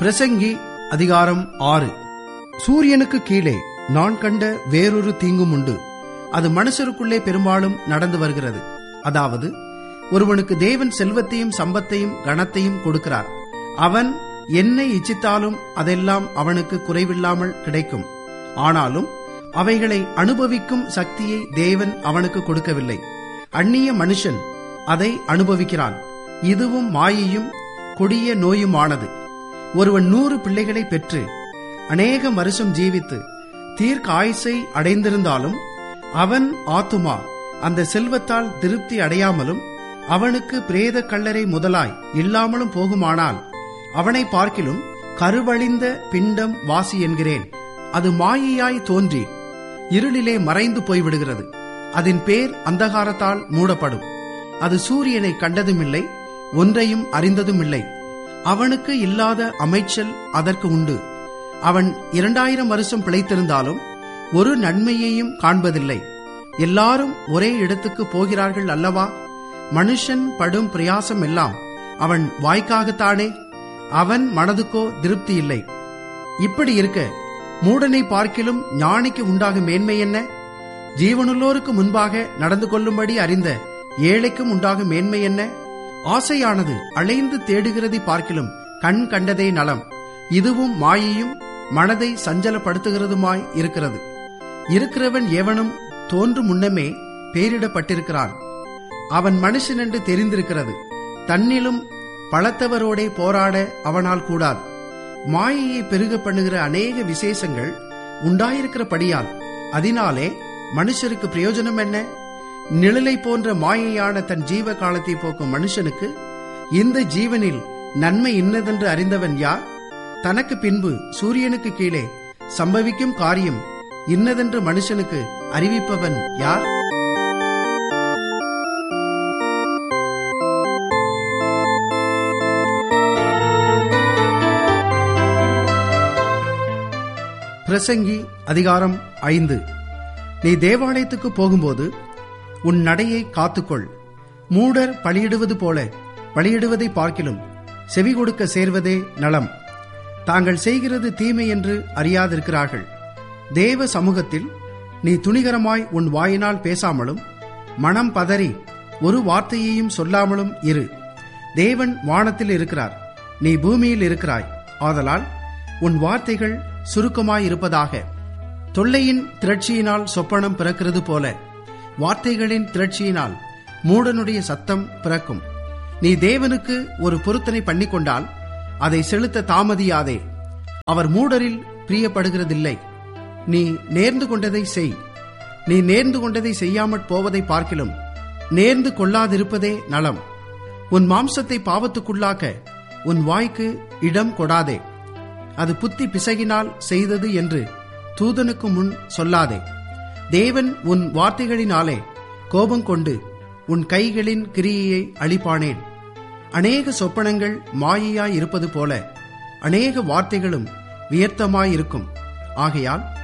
பிரசங்கி அதிகாரம் ஆறு சூரியனுக்கு கீழே நான் கண்ட வேறொரு தீங்கும் உண்டு அது மனுஷருக்குள்ளே பெரும்பாலும் நடந்து வருகிறது அதாவது ஒருவனுக்கு தேவன் செல்வத்தையும் சம்பத்தையும் கனத்தையும் கொடுக்கிறார் அவன் என்னை இச்சித்தாலும் அதெல்லாம் அவனுக்கு குறைவில்லாமல் கிடைக்கும் ஆனாலும் அவைகளை அனுபவிக்கும் சக்தியை தேவன் அவனுக்கு கொடுக்கவில்லை அந்நிய மனுஷன் அதை அனுபவிக்கிறான் இதுவும் மாயையும் கொடிய நோயுமானது ஒருவன் நூறு பிள்ளைகளை பெற்று அநேக வருஷம் ஜீவித்து தீர்க்க ஆயுசை அடைந்திருந்தாலும் அவன் ஆத்துமா அந்த செல்வத்தால் திருப்தி அடையாமலும் அவனுக்கு பிரேத கல்லறை முதலாய் இல்லாமலும் போகுமானால் அவனை பார்க்கிலும் கருவழிந்த பிண்டம் வாசி என்கிறேன் அது மாயையாய் தோன்றி இருளிலே மறைந்து போய்விடுகிறது அதன் பேர் அந்தகாரத்தால் மூடப்படும் அது சூரியனை கண்டதுமில்லை ஒன்றையும் அறிந்ததும் இல்லை அவனுக்கு இல்லாத அமைச்சல் அதற்கு உண்டு அவன் இரண்டாயிரம் வருஷம் பிழைத்திருந்தாலும் ஒரு நன்மையையும் காண்பதில்லை எல்லாரும் ஒரே இடத்துக்கு போகிறார்கள் அல்லவா மனுஷன் படும் பிரயாசம் எல்லாம் அவன் வாய்க்காகத்தானே அவன் மனதுக்கோ திருப்தி இல்லை இப்படி இருக்க மூடனை பார்க்கிலும் ஞானிக்கு உண்டாகும் மேன்மை என்ன ஜீவனுள்ளோருக்கு முன்பாக நடந்து கொள்ளும்படி அறிந்த ஏழைக்கும் உண்டாகும் மேன்மை என்ன ஆசையானது அலைந்து தேடுகிறதை பார்க்கிலும் கண் கண்டதே நலம் இதுவும் மாயையும் மனதை சஞ்சலப்படுத்துகிறதுமாய் இருக்கிறது இருக்கிறவன் எவனும் தோன்றும் முன்னமே பேரிடப்பட்டிருக்கிறான் அவன் மனுஷன் என்று தெரிந்திருக்கிறது தன்னிலும் பலத்தவரோடே போராட அவனால் கூடாது மாயையை பெருக பண்ணுகிற அநேக விசேஷங்கள் உண்டாயிருக்கிறபடியால் அதனாலே மனுஷருக்கு பிரயோஜனம் என்ன நிழலை போன்ற மாயையான தன் ஜீவ காலத்தை போக்கும் மனுஷனுக்கு இந்த ஜீவனில் நன்மை இன்னதென்று அறிந்தவன் யார் தனக்கு பின்பு சூரியனுக்கு கீழே சம்பவிக்கும் காரியம் இன்னதென்று மனுஷனுக்கு அறிவிப்பவன் யார் பிரசங்கி அதிகாரம் ஐந்து நீ தேவாலயத்துக்கு போகும்போது உன் நடையை காத்துக்கொள் மூடர் பலியிடுவது போல பலியிடுவதை பார்க்கிலும் செவி கொடுக்க சேர்வதே நலம் தாங்கள் செய்கிறது தீமை என்று அறியாதிருக்கிறார்கள் தேவ சமூகத்தில் நீ துணிகரமாய் உன் வாயினால் பேசாமலும் மனம் பதறி ஒரு வார்த்தையையும் சொல்லாமலும் இரு தேவன் வானத்தில் இருக்கிறார் நீ பூமியில் இருக்கிறாய் ஆதலால் உன் வார்த்தைகள் சுருக்கமாயிருப்பதாக தொல்லையின் திரட்சியினால் சொப்பனம் பிறக்கிறது போல வார்த்தைகளின் திரட்சியினால் மூடனுடைய சத்தம் பிறக்கும் நீ தேவனுக்கு ஒரு பொருத்தனை பண்ணிக்கொண்டால் அதை செலுத்த தாமதியாதே அவர் மூடரில் பிரியப்படுகிறதில்லை நீ நேர்ந்து கொண்டதை செய் நீ நேர்ந்து கொண்டதை செய்யாமற் போவதை பார்க்கிலும் நேர்ந்து கொள்ளாதிருப்பதே நலம் உன் மாம்சத்தை பாவத்துக்குள்ளாக்க உன் வாய்க்கு இடம் கொடாதே அது புத்தி பிசகினால் செய்தது என்று தூதனுக்கு முன் சொல்லாதே தேவன் உன் வார்த்தைகளினாலே கோபம் கொண்டு உன் கைகளின் கிரியையை அழிப்பானேன் அநேக சொப்பனங்கள் மாயையாய் இருப்பது போல அநேக வார்த்தைகளும் வியர்த்தமாயிருக்கும் ஆகையால்